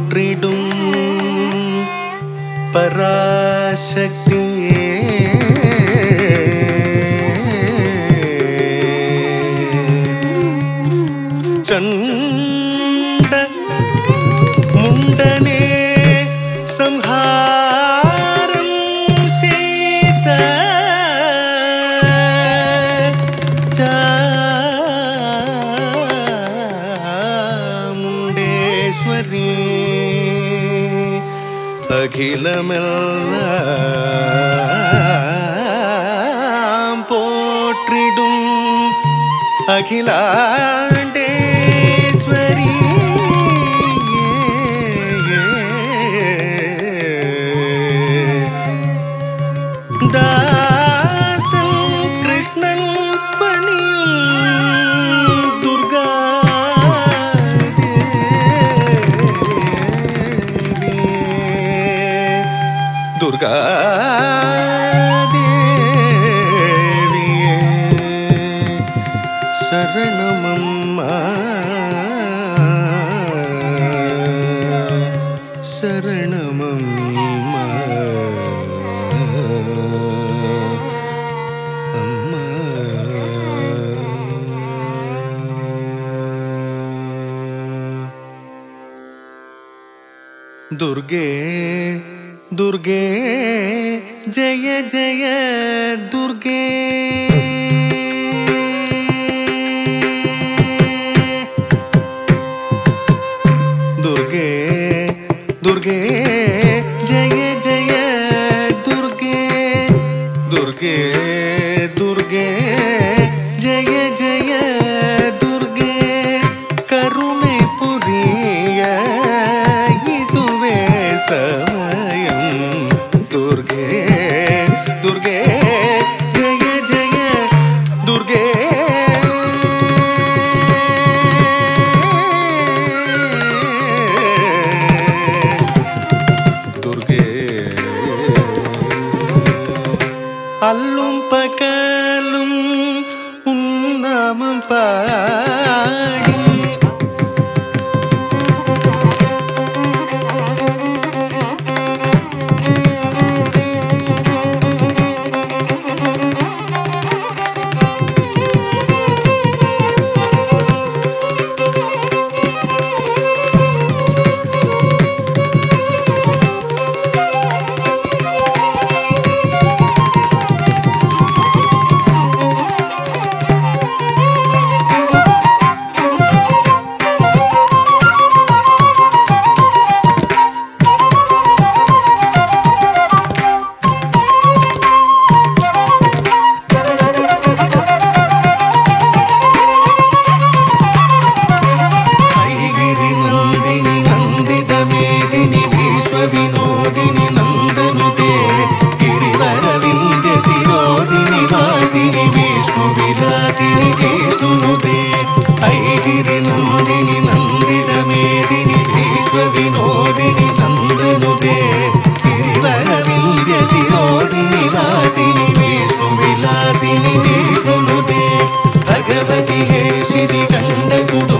போற்றிடும் பராசக்தி சண்ட முண்டனே சம்ஹாரம் செய்த சாமுண்டேஸ்வரி அகிலமெல்லாம் போற்றிடும் அகிலாண்டேஸ்வரி தாசன் கிருஷ்ணன் பணியும் துர்கா துர்கா தேவியே சரணமம்மா சரணமம்மா அம்மா துர்கே துர்கே ஜெய ஜெய துர்கே துர்கே துர்கே ஜெய ஜெய துர்கே துர்கே துர்கே ஜெய ஜெய துர்கே கருணை புரிய இதுவே சமயம் துர்கே துர்கே ஜெய ஜெய துர்கே துர்கே அல்லும் பகலும் உன்னாமம் பாடி ಐಗಿರಿ ನಂದಿನಿ ನಂದಿತ ಮೇದಿನಿ ವಿಶ್ವ ವಿನೋದಿನಿ ನಂದನುತೆ ಗಿರಿವರ ವಿಂಧ್ಯ ಶಿರೋದಿನಿ ವಾಸಿನಿ ವಿಷ್ಣು ವಿಲಾಸಿನಿ ಜಿಷ್ಣುನುತೆ ಐಗಿರಿ ನಂದಿನಿ ನಂದಿತ ಮೇದಿನಿ ವಿಶ್ವ ವಿನೋದಿನಿ ನಂದನುತೆ ಗಿರಿವರ ವಿಂಧ್ಯ ಶಿರೋದಿನಿ ವಾಸಿನಿ ವಿಷ್ಣು ವಿಲಾಸಿನಿ ಜಿಷ್ಣುನುತೆ ಭಗವತಿ ಹೇ ಶ್ರೀ ಕಂಡ ಗುಡು